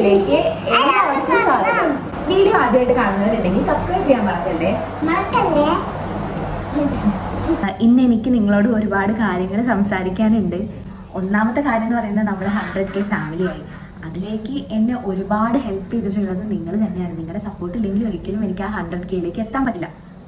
വീഡിയോയിലേക്ക് എല്ലാവർക്കും സ്വാഗതം വീഡിയോ ആദ്യമായിട്ട് കാണുന്നവരുണ്ടെങ്കിൽ സബ്സ്ക്രൈബ് ചെയ്യാൻ മറക്കല്ലേ മറക്കല്ലേ ഇന്ന് എനിക്ക് നിങ്ങളോട് ഒരുപാട് കാര്യങ്ങൾ സംസാരിക്കാനുണ്ട് ഒന്നാമത്തെ കാര്യം എന്ന് പറയുന്നത് നമ്മൾ ഹൺഡ്രഡ് കെ ഫാമിലിയായി അതിലേക്ക് എന്നെ ഒരുപാട് ഹെൽപ്പ് ചെയ്തിട്ടുള്ളത് നിങ്ങൾ തന്നെയാണ് നിങ്ങളുടെ സപ്പോർട്ട് ഇല്ലെങ്കിൽ ഒരിക്കലും എനിക്ക് ആ ഹൺഡ്രഡ് കെയിലേക്ക് എത്താൻ പറ്റില്ല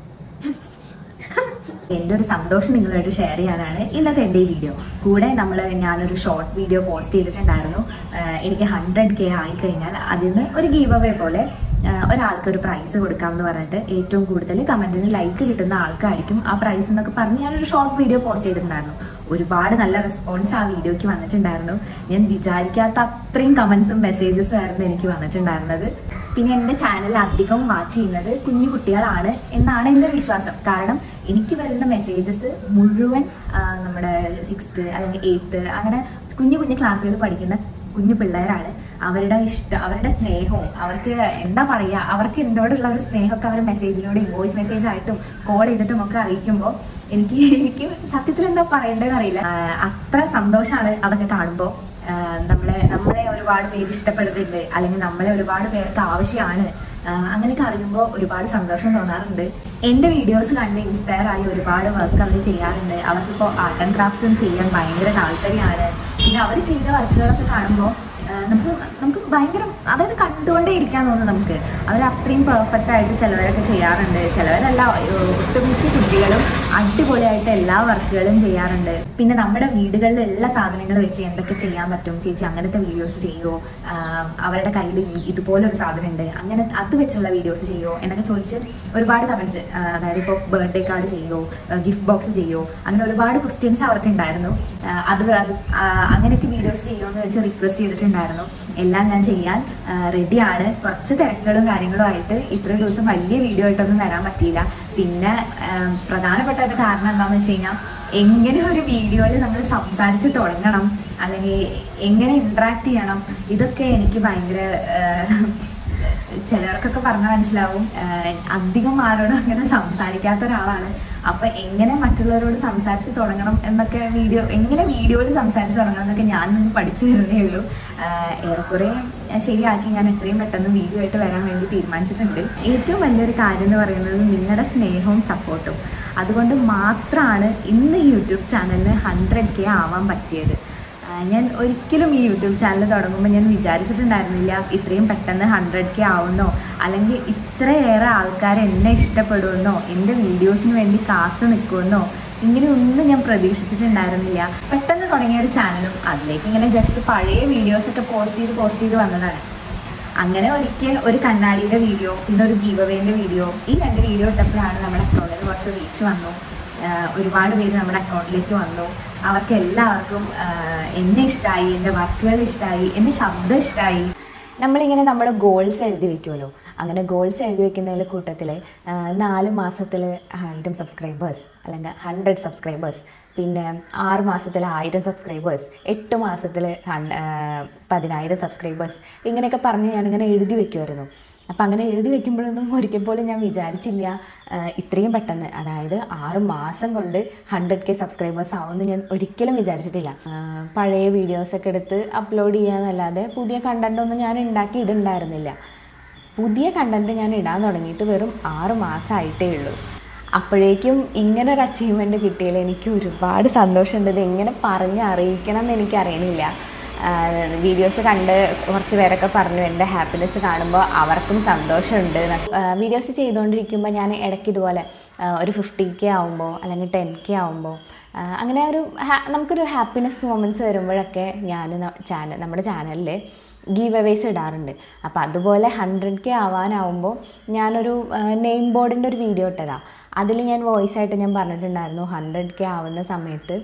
എൻ്റെ ഒരു സന്തോഷം നിങ്ങളുമായിട്ട് ഷെയർ ചെയ്യാനാണ് ഇന്നത്തെ എൻ്റെ ഈ വീഡിയോ കൂടെ നമ്മൾ ഞാനൊരു ഷോർട്ട് വീഡിയോ പോസ്റ്റ് ചെയ്തിട്ടുണ്ടായിരുന്നു ആഹ് എനിക്ക് ഹൺഡ്രഡ് കെ ആയി കഴിഞ്ഞാൽ അതിന് ഒരു ഗീവ് അവേ പോലെ ആഹ് ഒരാൾക്ക് ഒരു പ്രൈസ് കൊടുക്കാമെന്ന് പറഞ്ഞിട്ട് ഏറ്റവും കൂടുതൽ കമന്റിന് ലൈക്ക് കിട്ടുന്ന ആൾക്കായിരിക്കും ആ പ്രൈസ് എന്നൊക്കെ പറഞ്ഞ് ഞാനൊരു ഷോർട്ട് വീഡിയോ പോസ്റ്റ് ചെയ്തിട്ടുണ്ടായിരുന്നു ഒരുപാട് നല്ല റെസ്പോൺസ് ആ വീഡിയോക്ക് വന്നിട്ടുണ്ടായിരുന്നു ഞാൻ വിചാരിക്കാത്ത അത്രയും കമന്റ്സും മെസ്സേജസും ആയിരുന്നു എനിക്ക് വന്നിട്ടുണ്ടായിരുന്നത് പിന്നെ എൻ്റെ ചാനൽ അധികം വാച്ച് ചെയ്യുന്നത് കുഞ്ഞു കുട്ടികളാണ് എന്നാണ് എൻ്റെ വിശ്വാസം കാരണം എനിക്ക് വരുന്ന മെസ്സേജസ് മുഴുവൻ ആ, നമ്മുടെ സിക്സ്ത്ത് അല്ലെങ്കിൽ എയ്ത്ത് അങ്ങനെ കുഞ്ഞു കുഞ്ഞു ക്ലാസ്സുകളിൽ പഠിക്കുന്ന കുഞ്ഞു പിള്ളേരാണ് അവരുടെ ഇഷ്ടം അവരുടെ സ്നേഹവും അവർക്ക് എന്താ പറയുക അവർക്ക് എന്നോടുള്ള ഒരു സ്നേഹമൊക്കെ അവർ മെസ്സേജിലൂടെ വോയിസ് മെസ്സേജ് ആയിട്ടും കോൾ ചെയ്തിട്ടും ഒക്കെ അറിയിക്കുമ്പോൾ എനിക്ക് എനിക്ക് സത്യത്തിൽ എന്താ പറയേണ്ടതെന്ന് അറിയില്ല ആ, അത്ര സന്തോഷമാണ് അതൊക്കെ കാണുമ്പോൾ നമ്മളെ നമ്മളെ ഒരുപാട് പേര് ഇഷ്ടപ്പെടുന്നുണ്ട് അല്ലെങ്കിൽ നമ്മളെ ഒരുപാട് പേർക്ക് ആവശ്യമാണ് ആഹ് അങ്ങനെയൊക്കെ അറിയുമ്പോൾ ഒരുപാട് സന്തോഷം തോന്നാറുണ്ട് എൻ്റെ വീഡിയോസ് കണ്ട് ഇൻസ്പയർ ആയി ഒരുപാട് വർക്ക് അവർ ചെയ്യാറുണ്ട് അവർക്കിപ്പോൾ ആർട്ട് ആൻഡ് ക്രാഫ്റ്റും ചെയ്യാൻ ഭയങ്കര താല്പര്യമാണ് പിന്നെ അവർ ചെയ്ത വർക്കുകളൊക്കെ കാണുമ്പോൾ ആഹ് നമുക്ക് നമുക്ക് ഭയങ്കര അതായത് കണ്ടുകൊണ്ടേ ഇരിക്കാൻ തോന്നും നമുക്ക് അവർ അത്രയും പെർഫെക്റ്റ് ആയിട്ട് ചിലവരൊക്കെ ചെയ്യാറുണ്ട് ചിലവരല്ല ഏഹ് ഒട്ടുമിക്ക കുട്ടികളും അടിപൊളിയായിട്ട് എല്ലാ വർക്കുകളും ചെയ്യാറുണ്ട് പിന്നെ നമ്മുടെ വീടുകളിൽ എല്ലാ സാധനങ്ങൾ വെച്ച് എന്തൊക്കെ ചെയ്യാൻ പറ്റും ചേച്ചി അങ്ങനത്തെ വീഡിയോസ് ചെയ്യുമോ ആഹ് അവരുടെ കയ്യിൽ ഇതുപോലെ ഒരു സാധനം ഉണ്ട് അങ്ങനെ അത് വെച്ചുള്ള വീഡിയോസ് ചെയ്യുമോ എന്നൊക്കെ ചോദിച്ച് ഒരുപാട് കമന്റ്സ് അതായത് ഇപ്പോൾ ബർത്ത്ഡേ കാർഡ് ചെയ്യുമോ ഗിഫ്റ്റ് ബോക്സ് ചെയ്യുമോ അങ്ങനെ ഒരുപാട് ക്വസ്റ്റ്യൻസ് അവർക്ക് ഉണ്ടായിരുന്നു ആഹ് അത് അത് ആഹ് അങ്ങനെയൊക്കെ വീഡിയോസ് ചെയ്യുമോ എന്ന് വെച്ച് റിക്വസ്റ്റ് ചെയ്തിട്ടുണ്ടായിരുന്നു എല്ലാം ഞാൻ ചെയ്യാൻ റെഡിയാണ് കുറച്ച് തിരക്കുകളും കാര്യങ്ങളും ആയിട്ട് ഇത്രയും ദിവസം വലിയ വീഡിയോ ആയിട്ടൊന്നും വരാൻ പറ്റിയില്ല പിന്നെ ആഹ് പ്രധാനപ്പെട്ട ഒരു കാരണം എന്താണെന്ന് വെച്ച് കഴിഞ്ഞാൽ എങ്ങനെ ഒരു വീഡിയോയിൽ നമ്മൾ സംസാരിച്ച് തുടങ്ങണം അല്ലെങ്കിൽ എങ്ങനെ ഇന്ററാക്ട് ചെയ്യണം ഇതൊക്കെ എനിക്ക് ഭയങ്കര ആഹ് ചിലർക്കൊക്കെ പറഞ്ഞാൽ മനസ്സിലാവും ആഹ് അധികം ആരോടും അങ്ങനെ സംസാരിക്കാത്ത ഒരാളാണ് അപ്പൊ എങ്ങനെ മറ്റുള്ളവരോട് സംസാരിച്ച് തുടങ്ങണം എന്നൊക്കെ വീഡിയോ എങ്ങനെ വീഡിയോയിൽ സംസാരിച്ച് തുടങ്ങണം എന്നൊക്കെ ഞാൻ നിന്ന് പഠിച്ചു വരുന്നേ ഉള്ളൂ ആഹ് ഏറെക്കുറെ ശരിയാക്കി ഞാൻ എത്രയും പെട്ടെന്ന് വീഡിയോ ആയിട്ട് വരാൻ വേണ്ടി തീരുമാനിച്ചിട്ടുണ്ട് ഏറ്റവും വലിയൊരു കാര്യം എന്ന് പറയുന്നത് നിങ്ങളുടെ സ്നേഹവും സപ്പോർട്ടും അതുകൊണ്ട് മാത്രമാണ് ഇന്ന് യൂട്യൂബ് ചാനലിന് ഹൺഡ്രഡ് കെ ആവാൻ പറ്റിയത് ആ, ഞാൻ ഒരിക്കലും ഈ യൂട്യൂബ് ചാനൽ തുടങ്ങുമ്പോൾ ഞാൻ വിചാരിച്ചിട്ടുണ്ടായിരുന്നില്ല ഇത്രയും പെട്ടെന്ന് ഹൺഡ്രഡ് കെ ആവുന്നോ അല്ലെങ്കിൽ ഇത്രയേറെ ആൾക്കാർ എന്നെ ഇഷ്ടപ്പെടുമെന്നോ എൻ്റെ വീഡിയോസിന് വേണ്ടി കാത്തു നിൽക്കുമെന്നോ ഇങ്ങനെ ഒന്നും ഞാൻ പ്രതീക്ഷിച്ചിട്ടുണ്ടായിരുന്നില്ല പെട്ടെന്ന് തുടങ്ങിയ ഒരു ചാനലും അതിലേക്ക് ഇങ്ങനെ ജസ്റ്റ് പഴയ വീഡിയോസൊക്കെ പോസ്റ്റ് ചെയ്ത് പോസ്റ്റ് ചെയ്ത് വന്നതാണ് അങ്ങനെ ഒരിക്കൽ ഒരു കണ്ണാടിയുടെ വീഡിയോ പിന്നെ ഒരു ഗീവ് അവേൻ്റെ വീഡിയോ ഈ രണ്ട് വീഡിയോ ഇട്ടപ്പോഴാണ് നമ്മുടെ അക്കൗണ്ടിൽ കുറച്ച് റീച്ച് വന്നു ആഹ് ഒരുപാട് പേര് നമ്മുടെ അക്കൗണ്ടിലേക്ക് വന്നു അവർക്ക് എല്ലാവർക്കും ആഹ് എന്നെ ഇഷ്ടമായി എൻ്റെ വർക്കുകൾ ഇഷ്ടമായി എൻ്റെ ശബ്ദം ഇഷ്ടമായി നമ്മളിങ്ങനെ നമ്മുടെ ഗോൾസ് എഴുതി വെക്കുമല്ലോ അങ്ങനെ ഗോൾസ് എഴുതി വെക്കുന്നതിൽ കൂട്ടത്തിൽ നാല് മാസത്തിൽ ആയിരം സബ്സ്ക്രൈബേഴ്സ് അല്ലെങ്കിൽ ഹൺഡ്രഡ് സബ്സ്ക്രൈബേഴ്സ് പിന്നെ ആറ് മാസത്തിൽ ആയിരം സബ്സ്ക്രൈബേഴ്സ് എട്ട് മാസത്തിൽ പതിനായിരം സബ്സ്ക്രൈബേഴ്സ് ഇങ്ങനെയൊക്കെ പറഞ്ഞ് ഞാനിങ്ങനെ എഴുതി വെക്കുമായിരുന്നു അപ്പം അങ്ങനെ എഴുതി വെക്കുമ്പോഴൊന്നും ഒരിക്കൽ പോലും ഞാൻ വിചാരിച്ചില്ല ആ, ഇത്രയും പെട്ടെന്ന് അതായത് ആറ് മാസം കൊണ്ട് ഹൺഡ്രഡ് കെ സബ്സ്ക്രൈബേഴ്സ് ആവുമെന്ന് ഞാൻ ഒരിക്കലും വിചാരിച്ചിട്ടില്ല ആ, പഴയ വീഡിയോസൊക്കെ എടുത്ത് അപ്ലോഡ് ചെയ്യാന്നല്ലാതെ പുതിയ കണ്ടൻ്റ് ഒന്നും ഞാൻ ഉണ്ടാക്കി ഇടുണ്ടായിരുന്നില്ല പുതിയ കണ്ടൻറ്റ് ഞാൻ ഇടാൻ തുടങ്ങിയിട്ട് വെറും ആറ് മാസമായിട്ടേ ഉള്ളൂ അപ്പോഴേക്കും ഇങ്ങനെ ഒരു അച്ചീവ്മെൻറ്റ് കിട്ടിയതിൽ എനിക്ക് ഒരുപാട് സന്തോഷമുണ്ട് ഇത് എങ്ങനെ പറഞ്ഞ് അറിയിക്കണം എന്ന് എനിക്ക് അറിയണില്ല വീഡിയോസ് കണ്ട് കുറച്ച് പേരൊക്കെ പറഞ്ഞു എൻ്റെ ഹാപ്പിനെസ് കാണുമ്പോൾ അവർക്കും സന്തോഷമുണ്ട് വീഡിയോസ് ചെയ്തുകൊണ്ടിരിക്കുമ്പോൾ ഞാൻ ഇടയ്ക്ക് ഇതുപോലെ ആ, ഒരു ഫിഫ്റ്റി കെ ആവുമ്പോൾ അല്ലെങ്കിൽ ടെൻ കെ ആവുമ്പോൾ അങ്ങനെ ഒരു ഹാ- നമുക്കൊരു ഹാപ്പിനെസ് മൊമെൻറ്റ്സ് വരുമ്പോഴൊക്കെ ഞാൻ ചാനൽ നമ്മുടെ ചാനലിൽ ഗീവ് അവേസ് ഇടാറുണ്ട് അപ്പോൾ അതുപോലെ ഹൺഡ്രഡ് കെ ആവാനാവുമ്പോൾ ഞാനൊരു നെയിം ബോർഡിൻ്റെ ഒരു വീഡിയോ ഇട്ടതാണ് അതിൽ ഞാൻ വോയിസ് ആയിട്ട് ഞാൻ പറഞ്ഞിട്ടുണ്ടായിരുന്നു ഹൺഡ്രഡ് കെ ആവുന്ന സമയത്ത്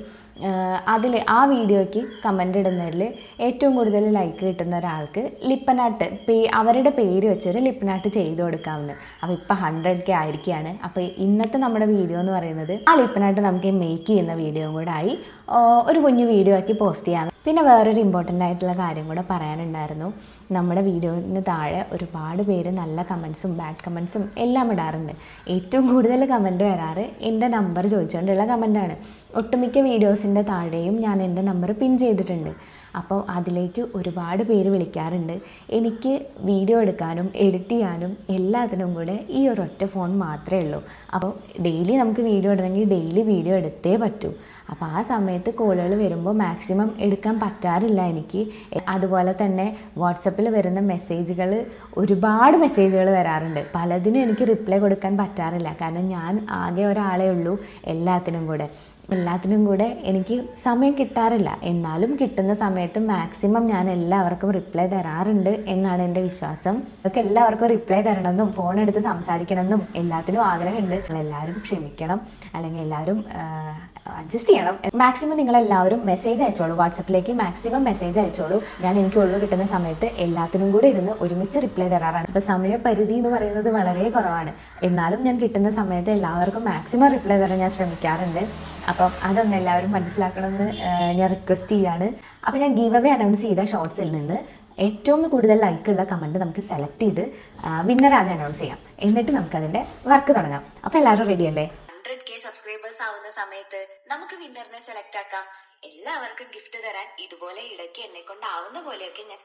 അതിൽ ആ വീഡിയോയ്ക്ക് കമൻ്റ് ഇടുന്നതിൽ ഏറ്റവും കൂടുതൽ ലൈക്ക് കിട്ടുന്ന ഒരാൾക്ക് ലിപ്പനാട്ട് പേ അവരുടെ പേര് വെച്ചൊരു ലിപ്പനാട്ട് ചെയ്ത് കൊടുക്കാമെന്ന് അപ്പോൾ ഇപ്പം ഹൺഡ്രഡ് കെ ആയിരിക്കുകയാണ് അപ്പോൾ ഇന്നത്തെ നമ്മുടെ വീഡിയോ എന്ന് പറയുന്നത് ആ ലിപ്പനാട്ട് നമുക്ക് മേക്ക് ചെയ്യുന്ന വീഡിയോയും കൂടെ ആയി ആ, ഒരു കുഞ്ഞു വീഡിയോ ആക്കി പോസ്റ്റ് ചെയ്യാം പിന്നെ വേറൊരു ഇമ്പോർട്ടൻ്റ് ആയിട്ടുള്ള കാര്യം കൂടെ പറയാനുണ്ടായിരുന്നു നമ്മുടെ വീഡിയോന് താഴെ ഒരുപാട് പേര് നല്ല കമൻസും ബാഡ് കമൻസും എല്ലാം ഇടാറുണ്ട് ഏറ്റവും കൂടുതൽ കമൻറ്റ് വരാറ് എൻ്റെ നമ്പർ ചോദിച്ചുകൊണ്ടുള്ള കമൻറ്റാണ് ഒട്ടുമിക്ക വീഡിയോസിൻ്റെ താഴെയും ഞാൻ എൻ്റെ നമ്പർ പിൻ ചെയ്തിട്ടുണ്ട് അപ്പോൾ അതിലേക്ക് ഒരുപാട് പേര് വിളിക്കാറുണ്ട് എനിക്ക് വീഡിയോ എടുക്കാനും എഡിറ്റ് ചെയ്യാനും എല്ലാത്തിനും കൂടെ ഈ ഒരു ഒറ്റ ഫോൺ മാത്രമേ ഉള്ളൂ അപ്പോൾ ഡെയിലി നമുക്ക് വീഡിയോ ഇടണമെങ്കിൽ ഡെയിലി വീഡിയോ എടുത്തേ പറ്റൂ അപ്പോൾ ആ സമയത്ത് കോളുകൾ വരുമ്പോൾ മാക്സിമം എടുക്കാൻ പറ്റാറില്ല എനിക്ക് അതുപോലെ തന്നെ വാട്സപ്പിൽ വരുന്ന മെസ്സേജുകൾ ഒരുപാട് മെസ്സേജുകൾ വരാറുണ്ട് പലതിനും എനിക്ക് റിപ്ലൈ കൊടുക്കാൻ പറ്റാറില്ല കാരണം ഞാൻ ആകെ ഒരാളേ ഉള്ളൂ എല്ലാത്തിനും കൂടെ എല്ലാത്തിനും കൂടെ എനിക്ക് സമയം കിട്ടാറില്ല എന്നാലും കിട്ടുന്ന സമയത്ത് മാക്സിമം ഞാൻ എല്ലാവർക്കും റിപ്ലൈ തരാറുണ്ട് എന്നാണ് എൻ്റെ വിശ്വാസം അതൊക്കെ എല്ലാവർക്കും റിപ്ലൈ തരണമെന്നും ഫോൺ എടുത്ത് സംസാരിക്കണമെന്നും എല്ലാത്തിനും ആഗ്രഹമുണ്ട് നിങ്ങളെല്ലാവരും ക്ഷമിക്കണം അല്ലെങ്കിൽ എല്ലാവരും അഡ്ജസ്റ്റ് ചെയ്യണം മാക്സിമം നിങ്ങൾ എല്ലാവരും മെസ്സേജ് അയച്ചോളൂ വാട്സപ്പിലേക്ക് മാക്സിമം മെസ്സേജ് അയച്ചോളൂ ഞാൻ എനിക്ക് ഒഴിവ് കിട്ടുന്ന സമയത്ത് എല്ലാത്തിനും കൂടി ഇരുന്ന് ഒരുമിച്ച് റിപ്ലൈ തരാറാണ് ഇപ്പോൾ സമയപരിധി എന്ന് പറയുന്നത് വളരെ കുറവാണ് എന്നാലും ഞാൻ കിട്ടുന്ന സമയത്ത് എല്ലാവർക്കും മാക്സിമം റിപ്ലൈ തരാൻ ഞാൻ ശ്രമിക്കാറുണ്ട് അപ്പം അതൊന്ന് എല്ലാവരും മനസ്സിലാക്കണമെന്ന് ഞാൻ റിക്വസ്റ്റ് ചെയ്യാണ് അപ്പോൾ ഞാൻ ഗീവ് അവേ അനൗൺസ് ചെയ്ത ഷോർട്സിൽ നിന്ന് ഏറ്റവും കൂടുതൽ ലൈക്കുള്ള കമൻറ്റ് നമുക്ക് സെലക്ട് ചെയ്ത് വിന്നർ ആദ്യം അനൗൺസ് ചെയ്യാം എന്നിട്ട് നമുക്കതിൻ്റെ വർക്ക് തുടങ്ങാം അപ്പോൾ എല്ലാവരും റെഡി അല്ലേ ഹൺഡ്രഡ് കെ സബ്സ്ക്രൈബേഴ്സ് ആവുന്ന സമയത്ത് നമുക്ക് വിന്നറിനെ സെലക്ട് ആക്കാം എല്ലാവർക്കും ഗിഫ്റ്റ് തരാൻ ഇതുപോലെ ഇടയ്ക്ക് എന്നെ കൊണ്ടാവുന്ന പോലെയൊക്കെ ഞാൻ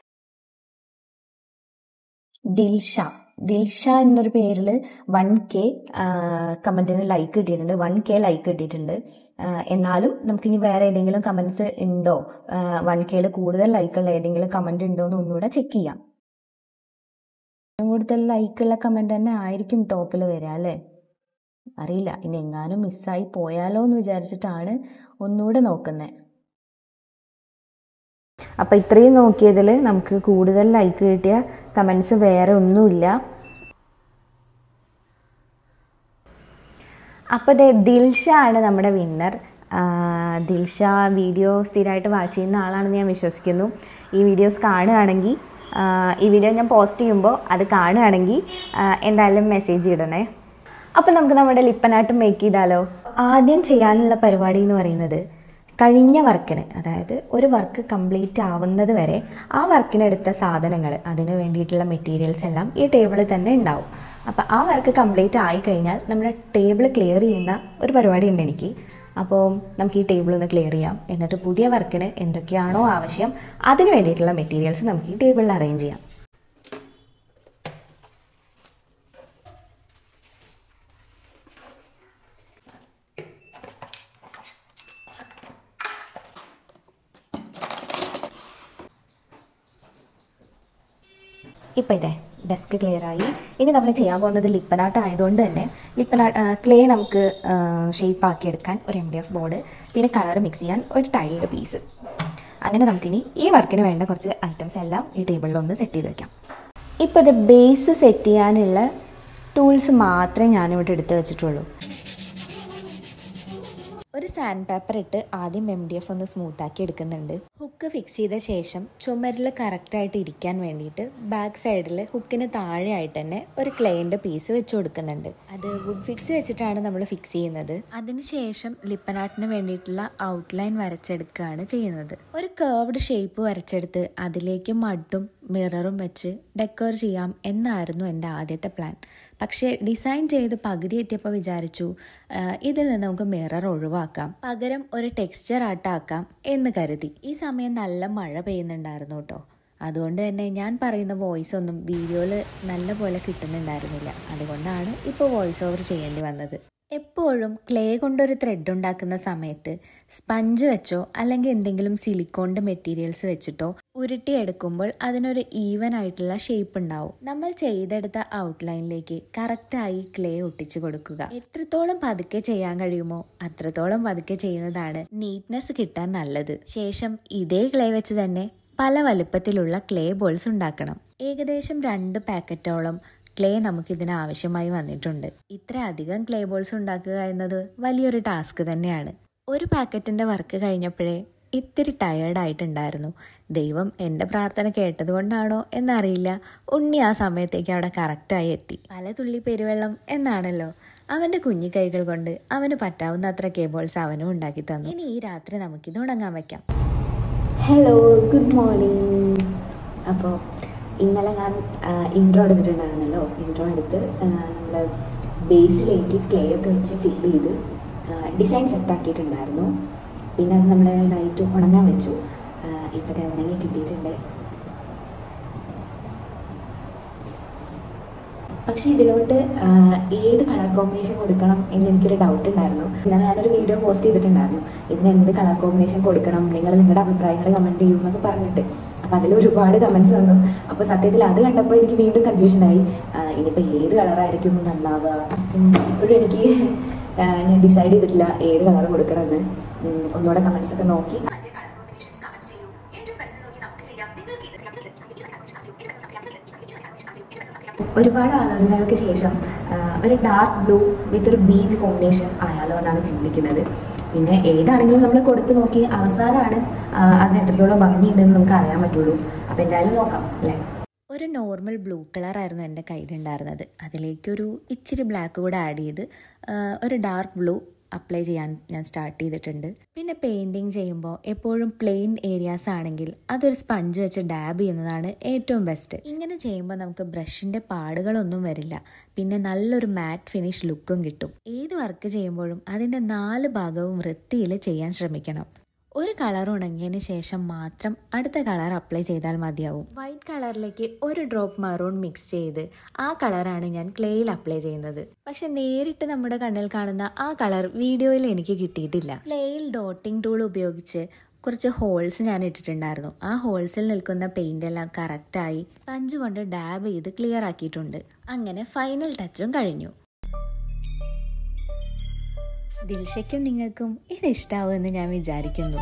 ദിൽഷ ദിൽഷ എന്നൊരു പേരിൽ വൺ കെ കമൻറ്റിന് ലൈക്ക് കിട്ടിയിട്ടുണ്ട് വൺ കെ ലൈക്ക് കിട്ടിയിട്ടുണ്ട് ആ, എന്നാലും നമുക്കിനി വേറെ ഏതെങ്കിലും കമൻസ് ഉണ്ടോ വൺ കെയിൽ കൂടുതൽ ലൈക്കുള്ള ഏതെങ്കിലും കമൻറ്റ് ഉണ്ടോ എന്ന് ഒന്നുകൂടെ ചെക്ക് ചെയ്യാം ഏറ്റവും കൂടുതൽ ലൈക്കുള്ള കമൻറ്റ് തന്നെ ആയിരിക്കും ടോപ്പിൽ വരിക അല്ലേ അറിയില്ല ഇനി എങ്ങാനും മിസ്സായി പോയാലോ എന്ന് വിചാരിച്ചിട്ടാണ് ഒന്നുകൂടെ നോക്കുന്നത് അപ്പോൾ ഇത്രയും നോക്കിയതിൽ നമുക്ക് കൂടുതൽ ലൈക്ക് കിട്ടിയ കമൻസ് വേറെ ഒന്നുമില്ല അപ്പോൾ ദേ ദിൽഷ ആണ് നമ്മുടെ വിന്നർ ദിൽഷ വീഡിയോ സ്ഥിരമായിട്ട് വാച്ച് ചെയ്യുന്ന ആളാണെന്ന് ഞാൻ വിശ്വസിക്കുന്നു ഈ വീഡിയോസ് കാണുകയാണെങ്കിൽ ആ, ഈ വീഡിയോ ഞാൻ പോസ്റ്റ് ചെയ്യുമ്പോൾ അത് കാണുകയാണെങ്കിൽ ആ, എന്തായാലും മെസ്സേജ് ഇടണേ അപ്പോൾ നമുക്ക് നമ്മുടെ ലിപ്പനാട്ടും മേക്ക് ചെയ്താലോ ആദ്യം ചെയ്യാനുള്ള പരിപാടി എന്ന് പറയുന്നത് കഴിഞ്ഞ വർക്കിന് അതായത് ഒരു വർക്ക് കംപ്ലീറ്റ് ആവുന്നത് വരെ ആ വർക്കിനെടുത്ത സാധനങ്ങൾ അതിന് വേണ്ടിയിട്ടുള്ള മെറ്റീരിയൽസ് എല്ലാം ഈ ടേബിളിൽ തന്നെ ഉണ്ടാവും അപ്പോൾ ആ വർക്ക് കംപ്ലീറ്റ് ആയി കഴിഞ്ഞാൽ നമ്മുടെ ടേബിൾ ക്ലിയർ ചെയ്യുന്ന ഒരു പരിപാടി ഉണ്ട് എനിക്ക് അപ്പോൾ നമുക്ക് ഈ ടേബിൾ ഒന്ന് ക്ലിയർ ചെയ്യാം എന്നിട്ട് പുതിയ വർക്കിന് എന്തൊക്കെയാണോ ആവശ്യം അതിന് വേണ്ടിയിട്ടുള്ള മെറ്റീരിയൽസ് നമുക്ക് ഈ ടേബിളിൽ അറേഞ്ച് ചെയ്യാം ഇപ്പോൾ ഇതേ ഡെസ്ക് ക്ലിയർ ആയി ഇനി നമ്മൾ ചെയ്യാൻ പോകുന്നത് ലിപ്പനാട്ട് ആയതുകൊണ്ട് തന്നെ ലിപ്പനാട്ട് ക്ലേ നമുക്ക് ഷേപ്പ് ആക്കിയെടുക്കാൻ ഒരു എം ഡി എഫ് ബോർഡ് പിന്നെ കളർ മിക്സ് ചെയ്യാൻ ഒരു ടൈൽഡ് പീസ് അങ്ങനെ നമുക്കിനി ഈ വർക്കിന് വേണ്ട കുറച്ച് ഐറ്റംസ് എല്ലാം ഈ ടേബിളിൽ ഒന്ന് സെറ്റ് ചെയ്ത് വെക്കാം ഇപ്പോൾ ഇത് ബേസ് സെറ്റ് ചെയ്യാനുള്ള ടൂൾസ് മാത്രമേ ഞാനിവിടെ എടുത്ത് വെച്ചിട്ടുള്ളൂ ഒരു സാൻഡ് പേപ്പർ ഇട്ട് ആദ്യം എം ഡി എഫ് ഒന്ന് സ്മൂത്ത് ആക്കി എടുക്കുന്നുണ്ട് ഹുക്ക് ഫിക്സ് ചെയ്ത ശേഷം ചുമരിൽ കറക്റ്റായിട്ട് ഇരിക്കാൻ വേണ്ടിയിട്ട് ബാക്ക് സൈഡിൽ ഹുക്കിന് താഴെയായിട്ട് തന്നെ ഒരു ക്ലേൻ്റെ പീസ് വെച്ച് കൊടുക്കുന്നുണ്ട് അത് വുഡ് ഫിക്സ് വെച്ചിട്ടാണ് നമ്മൾ ഫിക്സ് ചെയ്യുന്നത് അതിനുശേഷം ലിപ്പനാട്ടിന് വേണ്ടിയിട്ടുള്ള ഔട്ട്ലൈൻ വരച്ചെടുക്കുകയാണ് ചെയ്യുന്നത് ഒരു കേർവ്ഡ് ഷേപ്പ് വരച്ചെടുത്ത് അതിലേക്ക് മഡും മിററും വെച്ച് ഡെക്കോർ ചെയ്യാം എന്നായിരുന്നു എൻ്റെ ആദ്യത്തെ പ്ലാൻ പക്ഷേ ഡിസൈൻ ചെയ്ത് പകുതി എത്തിയപ്പോൾ വിചാരിച്ചു ആ, ഇതിൽ നിന്ന് നമുക്ക് മിറർ ഒഴിവാക്കാം പകരം ഒരു ടെക്സ്ചർ ആട്ടാക്കാം എന്ന് കരുതി ഈ സമയം നല്ല മഴ പെയ്യുന്നുണ്ടായിരുന്നു കേട്ടോ അതുകൊണ്ട് തന്നെ ഞാൻ പറയുന്ന വോയിസ് ഒന്നും വീഡിയോയിൽ നല്ല പോലെ കിട്ടുന്നുണ്ടായിരുന്നില്ല അതുകൊണ്ടാണ് ഇപ്പോൾ വോയിസ് ഓവർ ചെയ്യേണ്ടി വന്നത് എപ്പോഴും ക്ലേ കൊണ്ടൊരു ത്രെഡ് ഉണ്ടാക്കുന്ന സമയത്ത് സ്പഞ്ച് വെച്ചോ അല്ലെങ്കിൽ എന്തെങ്കിലും സിലിക്കോണിൻ്റെ മെറ്റീരിയൽസ് വെച്ചിട്ടോ ഉരുട്ടിയെടുക്കുമ്പോൾ അതിനൊരു ഈവൻ ആയിട്ടുള്ള ഷേപ്പ് ഉണ്ടാവും നമ്മൾ ചെയ്തെടുത്ത ഔട്ട്ലൈനിലേക്ക് കറക്റ്റായി ക്ലേ ഒട്ടിച്ചു കൊടുക്കുക എത്രത്തോളം പതുക്കെ ചെയ്യാൻ കഴിയുമോ അത്രത്തോളം പതുക്കെ ചെയ്യുന്നതാണ് നീറ്റ്നെസ് കിട്ടാൻ നല്ലത് ശേഷം ഇതേ ക്ലേ വെച്ച് തന്നെ പല വലുപ്പത്തിലുള്ള ക്ലേ ബോൾസ് ഉണ്ടാക്കണം ഏകദേശം രണ്ട് പാക്കറ്റോളം ക്ലേ നമുക്ക് ഇതിന് ആവശ്യമായി വന്നിട്ടുണ്ട് ഇത്ര അധികം ക്ലേ ബോൾസ് ഉണ്ടാക്കുക എന്നത് വലിയൊരു ടാസ്ക് തന്നെയാണ് ഒരു പാക്കറ്റിന്റെ വർക്ക് കഴിഞ്ഞപ്പോഴേ ഇത്തിരി ടയേർഡായിട്ടുണ്ടായിരുന്നു ദൈവം എൻ്റെ പ്രാർത്ഥന കേട്ടതുകൊണ്ടാണോ എന്നറിയില്ല ഉണ്ണി ആ സമയത്തേക്ക് അവിടെ കറക്റ്റായി എത്തി പല തുള്ളി പെരുവെള്ളം എന്നാണല്ലോ അവൻ്റെ കുഞ്ഞി കൈകൾ കൊണ്ട് അവന് പറ്റാവുന്ന അത്ര കേബിൾസ് അവനും ഉണ്ടാക്കി തന്നു ഇനി ഈ രാത്രി നമുക്കിത് ഉണങ്ങാൻ വെക്കാം ഹലോ ഗുഡ് മോർണിംഗ് അപ്പോൾ ഇന്നലെ ഞാൻ ഇൻട്രോ എടുത്തിട്ടുണ്ടായിരുന്നല്ലോ ഇൻട്രോ എടുത്ത് നമ്മൾ ബേസിലേക്ക് ക്ലേ ഒക്കെ വെച്ച് ഫില്ല് ചെയ്ത് ഡിസൈൻ സെറ്റ് ആക്കിയിട്ടുണ്ടായിരുന്നു പിന്നെ അത് നമ്മൾ നൈറ്റ് ഉണങ്ങാൻ വെച്ചു ആ, ഇപ്പം ഉണങ്ങി കിട്ടിയിട്ടുണ്ട് പക്ഷേ ഇതിലോട്ട് ആ, ഏത് കളർ കോമ്പിനേഷൻ കൊടുക്കണം എന്ന് എനിക്കൊരു ഡൗട്ട് ഉണ്ടായിരുന്നു ഇന്നലെ ഞാനൊരു വീഡിയോ പോസ്റ്റ് ചെയ്തിട്ടുണ്ടായിരുന്നു ഇതിന് എന്ത് കളർ കോമ്പിനേഷൻ കൊടുക്കണം നിങ്ങൾ നിങ്ങളുടെ അഭിപ്രായങ്ങൾ കമൻറ്റ് ചെയ്യും എന്നൊക്കെ പറഞ്ഞിട്ട് അപ്പോൾ അതിൽ ഒരുപാട് കമൻസ് വന്നു അപ്പോൾ സത്യത്തിൽ അത് കണ്ടപ്പോൾ എനിക്ക് വീണ്ടും കൺഫ്യൂഷനായി ഇനിയിപ്പോൾ ഏത് കളറായിരിക്കും നന്നാവുക ഉം, ഇപ്പോഴും എനിക്ക് ആ, ഞാൻ ഡിസൈഡ് ചെയ്തിട്ടില്ല ഏത് കളർ കൊടുക്കണമെന്ന് ഉം, ഒന്നുകൂടെ കമൻസ് ഒക്കെ നോക്കി മറ്റേ കളർ കോമ്പിനേഷൻസ് കമന്റ് ചെയ്യൂ ഏറ്റവും ബെസ്റ്റ് നോക്കി നമുക്ക് ചെയ്യാം നിങ്ങൾക്ക് ഇത് ചെയ്യാം, ഇത് ചെയ്യാം, ഇത് ചെയ്യാം, ഇത് ചെയ്യാം, ഇത് ചെയ്യാം, ഇത് ചെയ്യാം, ഇത് ചെയ്യാം, ഇത് ചെയ്യാം, ഇത് ചെയ്യാം, ഇത് ചെയ്യാം, ഇത് ചെയ്യാം. ഒരുപാട് ആലോചനകൾക്ക് ശേഷം ആ, ഒരു ഡാർക്ക് ബ്ലൂ വിത്ത് ഒരു ബീച്ച് കോമ്പിനേഷൻ ആയാലോ എന്നാണ് ചിന്തിക്കുന്നത് പിന്നെ ഏതാണെങ്കിലും നമ്മൾ കൊടുത്തു നോക്കി അവസാനമാണ് ആ, അതിന് എത്രത്തോളം ഭംഗിയുണ്ടെന്ന് നമുക്ക് അറിയാൻ പറ്റുള്ളൂ അപ്പോൾ എന്തായാലും നോക്കാം അല്ലേ ഒരു നോർമൽ ബ്ലൂ കളറായിരുന്നു എൻ്റെ കയ്യിലുണ്ടായിരുന്നത് അതിലേക്കൊരു ഇച്ചിരി ബ്ലാക്ക് കൂടെ ആഡ് ചെയ്ത് ആ, ഒരു ഡാർക്ക് ബ്ലൂ അപ്ലൈ ചെയ്യാൻ ഞാൻ സ്റ്റാർട്ട് ചെയ്തിട്ടുണ്ട് പിന്നെ പെയിൻറ്റിങ് ചെയ്യുമ്പോൾ എപ്പോഴും പ്ലെയിൻ ഏരിയാസ് ആണെങ്കിൽ അതൊരു സ്പഞ്ച് വെച്ച് ഡാബ് ചെയ്യുന്നതാണ് ഏറ്റവും ബെസ്റ്റ് ഇങ്ങനെ ചെയ്യുമ്പോൾ നമുക്ക് ബ്രഷിൻ്റെ പാടുകളൊന്നും വരില്ല പിന്നെ നല്ലൊരു മാറ്റ് ഫിനിഷ് ലുക്കും കിട്ടും ഏത് വർക്ക് ചെയ്യുമ്പോഴും അതിൻ്റെ നാല് ഭാഗവും വൃത്തിയിൽ ചെയ്യാൻ ശ്രമിക്കണം ഒരു കളർ ഉണങ്ങിയതിന് ശേഷം മാത്രം അടുത്ത കളർ അപ്ലൈ ചെയ്താൽ മതിയാവും വൈറ്റ് കളറിലേക്ക് ഒരു ഡ്രോപ്പ് മറൂൺ മിക്സ് ചെയ്ത് ആ കളറാണ് ഞാൻ ക്ലേയിൽ അപ്ലൈ ചെയ്യുന്നത് പക്ഷെ നേരിട്ട് നമ്മുടെ കണ്ണിൽ കാണുന്ന ആ കളർ വീഡിയോയിൽ എനിക്ക് കിട്ടിയിട്ടില്ല ക്ലേയിൽ ഡോട്ടിംഗ് ടൂൾ ഉപയോഗിച്ച് കുറച്ച് ഹോൾസ് ഞാൻ ഇട്ടിട്ടുണ്ടായിരുന്നു ആ ഹോൾസിൽ നിൽക്കുന്ന പെയിന്റ് എല്ലാം കറക്റ്റായി സ്പഞ്ച് കൊണ്ട് ഡാബ് ചെയ്ത് ക്ലിയർ ആക്കിയിട്ടുണ്ട് അങ്ങനെ ഫൈനൽ ടച്ചും കഴിഞ്ഞു ദിൽഷയ്ക്കും നിങ്ങൾക്കും ഇത് ഇഷ്ടാവുമെന്ന് ഞാൻ വിചാരിക്കുന്നു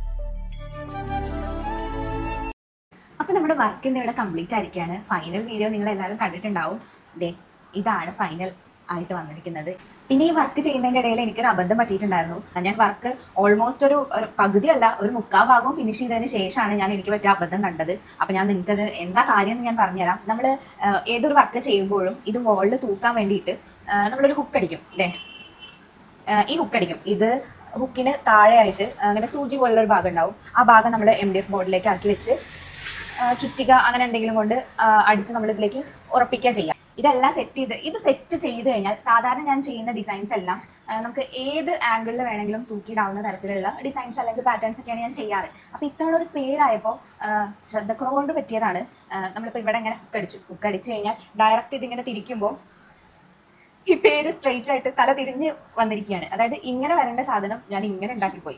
അപ്പൊ നമ്മുടെ വർക്ക് ഇന്ന് ഇവിടെ കംപ്ലീറ്റ് ആയിരിക്കുകയാണ് ഫൈനൽ വീഡിയോ നിങ്ങൾ എല്ലാവരും കണ്ടിട്ടുണ്ടാവും ദേ ഇതാണ് ഫൈനൽ ആയിട്ട് വന്നിരിക്കുന്നത് പിന്നെ ഈ വർക്ക് ചെയ്യുന്നതിന്റെ ഇടയിൽ എനിക്കൊരു അബദ്ധം പറ്റിയിട്ടുണ്ടായിരുന്നു ഞാൻ വർക്ക് ഓൾമോസ്റ്റ് ഒരു ഒരു പകുതിയല്ല ഒരു മുക്കാൽ ഭാഗവും ഫിനിഷ് ചെയ്തതിന് ശേഷമാണ് ഞാൻ എനിക്ക് പറ്റിയ അബദ്ധം കണ്ടത് അപ്പൊ ഞാൻ നിങ്ങൾക്കത് എന്താ കാര്യം എന്ന് ഞാൻ പറഞ്ഞുതരാം നമ്മൾ ഏതൊരു വർക്ക് ചെയ്യുമ്പോഴും ഇത് വോളിൽ തൂക്കാൻ വേണ്ടിയിട്ട് ആ, നമ്മളൊരു ഹുക്ക് അടിക്കും അല്ലേ ആഹ് ഈ ഹുക്ക് അടിക്കും ഇത് ഹുക്കിന് താഴെയായിട്ട് അങ്ങനെ സൂചി പോലുള്ള ഒരു ഭാഗം ഉണ്ടാവും ആ ഭാഗം നമ്മൾ എം ഡി എഫ് ബോർഡിലേക്ക് ആക്കി വെച്ച് ആഹ് ചുറ്റിക അങ്ങനെ എന്തെങ്കിലും കൊണ്ട് ആഹ് അടിച്ച് നമ്മൾ ഇതിലേക്ക് ഉറപ്പിക്കുക ചെയ്യാം ഇതെല്ലാം സെറ്റ് ചെയ്ത് ഇത് സെറ്റ് ചെയ്ത് കഴിഞ്ഞാൽ സാധാരണ ഞാൻ ചെയ്യുന്ന ഡിസൈൻസ് എല്ലാം ആഹ് നമുക്ക് ഏത് ആംഗിളിൽ വേണമെങ്കിലും തൂക്കിയിടാവുന്ന തരത്തിലുള്ള ഡിസൈൻസ് അല്ലെങ്കിൽ പാറ്റേൺസ് ഒക്കെയാണ് ഞാൻ ചെയ്യാറ് അപ്പോൾ ഇത്തവണ ഒരു പേരായപ്പോൾ ശ്രദ്ധക്കുറവ് കൊണ്ട് പറ്റിയതാണ് ആഹ് നമ്മളിപ്പോൾ ഇവിടെ ഇങ്ങനെ ഹുക്ക് അടിച്ചു ഹുക്ക് അടിച്ചു കഴിഞ്ഞാൽ ഡയറക്റ്റ് ഇതിങ്ങനെ തിരിക്കുമ്പോൾ ഈ പേര് സ്ട്രെയിറ്റ് ആയിട്ട് തല തിരിഞ്ഞ് വന്നിരിക്കുകയാണ് അതായത് ഇങ്ങനെ വരേണ്ട സാധനം ഞാൻ ഇങ്ങനെ ഉണ്ടാക്കിപ്പോയി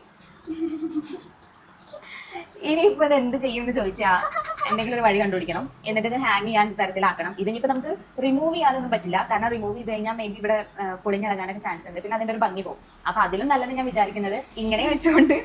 ഇനിയിപ്പോ ഇത് എന്ത് ചെയ്യും എന്ന് ചോദിച്ചാ എന്തെങ്കിലും ഒരു വഴി കണ്ടുപിടിക്കണം എന്നിട്ട് ഇത് ഹാങ് ചെയ്യാൻ തരത്തിലാക്കണം ഇതിനിപ്പോ നമുക്ക് റിമൂവ് ചെയ്യാനൊന്നും പറ്റില്ല കാരണം റിമൂവ് ചെയ്ത് കഴിഞ്ഞാൽ മേ ബി ഇവിടെ ആ, പൊളിഞ്ഞിറങ്ങാനൊക്കെ ചാൻസ് ഉണ്ട് പിന്നെ അതിന്റെ ഒരു ഭംഗി പോകും അപ്പൊ അതിലും നല്ലത് ഞാൻ വിചാരിക്കുന്നത് ഇങ്ങനെ വെച്ചുകൊണ്ട്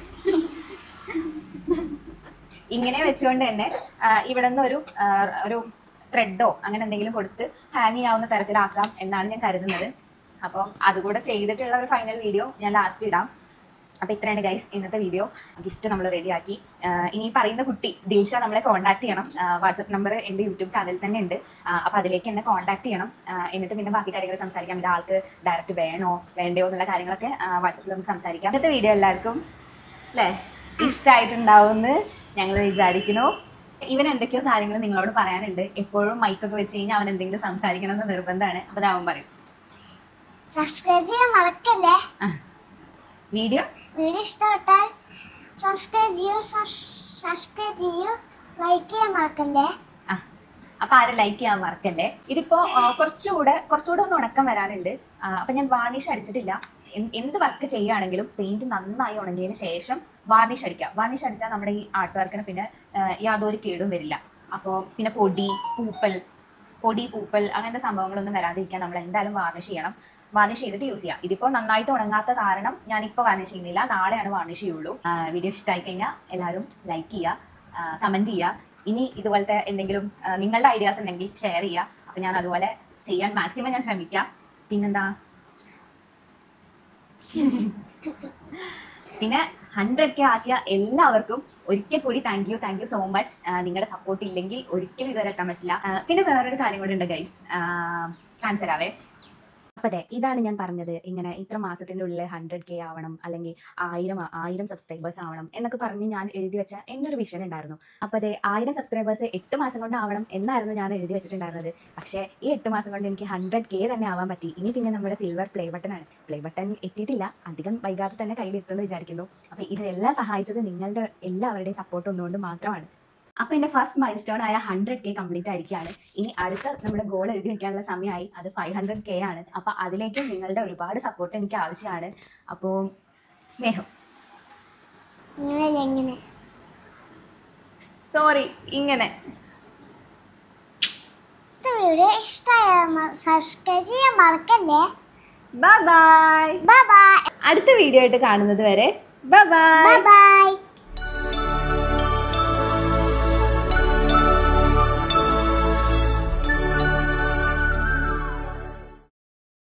ഇങ്ങനെ വെച്ചുകൊണ്ട് തന്നെ ആ, ഇവിടെ നിന്ന് ഒരു ആ, ഒരു ത്രെഡോ അങ്ങനെ എന്തെങ്കിലും കൊടുത്ത് ഹാങ് ചെയ്യാവുന്ന തരത്തിലാക്കാം എന്നാണ് ഞാൻ കരുതുന്നത് അപ്പം അതുകൂടെ ചെയ്തിട്ടുള്ള ഒരു ഫൈനൽ വീഡിയോ ഞാൻ ലാസ്റ്റ് ഇടാം അപ്പോൾ ഇത്രയാണ് ഗൈസ് ഇന്നത്തെ വീഡിയോ ഗിഫ്റ്റ് നമ്മൾ റെഡിയാക്കി ഇനി ഈ പറയുന്ന കുട്ടി ദിൽഷ നമ്മളെ കോൺടാക്ട് ചെയ്യണം വാട്സപ്പ് നമ്പർ എൻ്റെ യൂട്യൂബ് ചാനലിൽ തന്നെ ഉണ്ട് അപ്പോൾ അതിലേക്ക് എന്നെ കോൺടാക്ട് ചെയ്യണം ആ, എന്നിട്ട് പിന്നെ ബാക്കി കാര്യങ്ങൾ സംസാരിക്കാം ഇത് ആൾക്ക് ഡയറക്റ്റ് വേണോ വേണ്ടയോ എന്നുള്ള കാര്യങ്ങളൊക്കെ വാട്സപ്പിൽ നമുക്ക് സംസാരിക്കാം ഇന്നത്തെ വീഡിയോ എല്ലാവർക്കും അല്ലേ ഇഷ്ടമായിട്ടുണ്ടാവുമെന്ന് ഞങ്ങൾ വിചാരിക്കുന്നു ഇവൻ എന്തൊക്കെയോ കാര്യങ്ങൾ നിങ്ങളോട് പറയാനുണ്ട് എപ്പോഴും മൈക്കൊക്കെ വെച്ച് കഴിഞ്ഞാൽ അവൻ എന്തെങ്കിലും സംസാരിക്കണം എന്ന് നിർബന്ധമാണ് അപ്പോൾ അവൻ പറയും സബ്സ്ക്രൈബ് ചെയ്യാൻ മറക്കല്ലേ വീഡിയോ വീഡിയോ ഇഷ്ടപ്പെട്ടാൽ സബ്സ്ക്രൈബ് ചെയ്യൂ സബ്സ്ക്രൈബ് ചെയ്യൂ ലൈക്ക് ചെയ്യാൻ മറക്കല്ലേ ആ അപ്പൊ ആരും ലൈക്ക് ചെയ്യാൻ മറക്കല്ലേ ഇതിപ്പോ ആ, കുറച്ചുകൂടെ കുറച്ചുകൂടെ ഒന്ന് ഉണക്കം വരാനുണ്ട് ആ, അപ്പൊ ഞാൻ വാർണിഷ് അടിച്ചിട്ടില്ല എൻ- എന്ത് വർക്ക് ചെയ്യുകയാണെങ്കിലും പെയിന്റ് നന്നായി ഉണങ്ങിയതിന് ശേഷം വാർണിഷ് അടിക്കാം വാർണിഷ് അടിച്ചാൽ നമ്മുടെ ഈ ആർട്ട് വർക്കിന് പിന്നെ ആ, യാതൊരു കേടും വരില്ല അപ്പോൾ പിന്നെ പൊടി പൂപ്പൽ പൊടി പൂപ്പൽ അങ്ങനത്തെ സംഭവങ്ങളൊന്നും വരാതിരിക്കാൻ നമ്മൾ എന്തായാലും വാർണിഷ് ചെയ്യണം വാർണിഷ് ചെയ്തിട്ട് യൂസ് ചെയ്യാം ഇതിപ്പോൾ നന്നായിട്ട് ഉണങ്ങാത്ത കാരണം ഞാനിപ്പോൾ വാർണിഷ് ചെയ്യുന്നില്ല നാളെയാണ് വാർണിഷ് ചെയ്യുള്ളൂ ആ, വീഡിയോ ഇഷ്ടമായി കഴിഞ്ഞാൽ എല്ലാവരും ലൈക്ക് ചെയ്യുക കമൻറ്റ് ചെയ്യുക ഇനി ഇതുപോലത്തെ എന്തെങ്കിലും ആ, നിങ്ങളുടെ ഐഡിയാസ് ഉണ്ടെങ്കിൽ ഷെയർ ചെയ്യുക അപ്പം ഞാൻ അതുപോലെ ചെയ്യാൻ മാക്സിമം ഞാൻ ശ്രമിക്കാം പിന്നെന്താ പിന്നെ ഹൺഡ്രഡ് കെ ആക്കിയ എല്ലാവർക്കും ഒരിക്കൽ കൂടി thank you thank you so much നിങ്ങളുടെ സപ്പോർട്ട് ഇല്ലെങ്കിൽ ഒരിക്കലും ഇതുവരെ എത്താൻ പറ്റില്ല ആ, പിന്നെ വേറൊരു കാര്യം കൂടി ഉണ്ട് ഗൈസ് കാണിച്ചു തരാവേ അപ്പൊ അതെ ഇതാണ് ഞാൻ പറഞ്ഞത് ഇങ്ങനെ ഇത്ര മാസത്തിന്റെ ഉള്ളിൽ ഹൺഡ്രഡ് കെ ആവണം അല്ലെങ്കിൽ ആയിരം ആ- ആയിരം സബ്സ്ക്രൈബേഴ്സ് ആവണം എന്നൊക്കെ പറഞ്ഞ് ഞാൻ എഴുതി വെച്ച എൻ്റെ ഒരു വിഷൻ ഉണ്ടായിരുന്നു അപ്പൊ അതെ ആയിരം സബ്സ്ക്രൈബേഴ്സ് എട്ട് മാസം കൊണ്ട് ആവണം എന്നായിരുന്നു ഞാൻ എഴുതി വെച്ചിട്ടുണ്ടായിരുന്നത് പക്ഷേ ഈ എട്ട് മാസം കൊണ്ട് എനിക്ക് ഹൺഡ്രഡ് കെ തന്നെ ആവാൻ പറ്റി ഇനി പിന്നെ നമ്മുടെ സിൽവർ പ്ലേ ബട്ടൺ ആണ് പ്ലേ ബട്ടൺ എത്തിയിട്ടില്ല അധികം വൈകാതെ തന്നെ കയ്യിൽ എത്തുമെന്ന് വിചാരിക്കുന്നു അപ്പൊ ഇതിനെല്ലാം സഹായിച്ചത് നിങ്ങളുടെ എല്ലാവരുടെയും സപ്പോർട്ട് ഒന്നുകൊണ്ട് മാത്രമാണ് അപ്പൊ എന്റെ ഫസ്റ്റ് മൈൽ സ്റ്റോൺ ആയ ഹൺഡ്രഡ് കെ കംപ്ലീറ്റ് ആയിരിക്കുകയാണ് ഇനി അടുത്ത നമ്മുടെ ഗോൾ എഴുതി വെക്കാനുള്ള സമയമായി അത് ഫൈവ് ഹൺഡ്രഡ് കെ ആണ് അപ്പൊ അതിലേക്കും നിങ്ങളുടെ ഒരുപാട് സപ്പോർട്ട് എനിക്ക് ആവശ്യമാണ് അപ്പോൾ സ്നേഹം ഇങ്ങനെ എങ്ങനെ സോറി ഇങ്ങനെ ഇത് വീഡിയോ ഇഷ്ടമായ സബ്സ്ക്രൈബ് ചെയ്യാൻ മറക്കല്ലേ ബൈ ബൈ ബൈ ബൈ അടുത്ത വീഡിയോ ആയിട്ട് കാണുന്നത് വരെ ബൈ ബൈ ബൈ ബൈ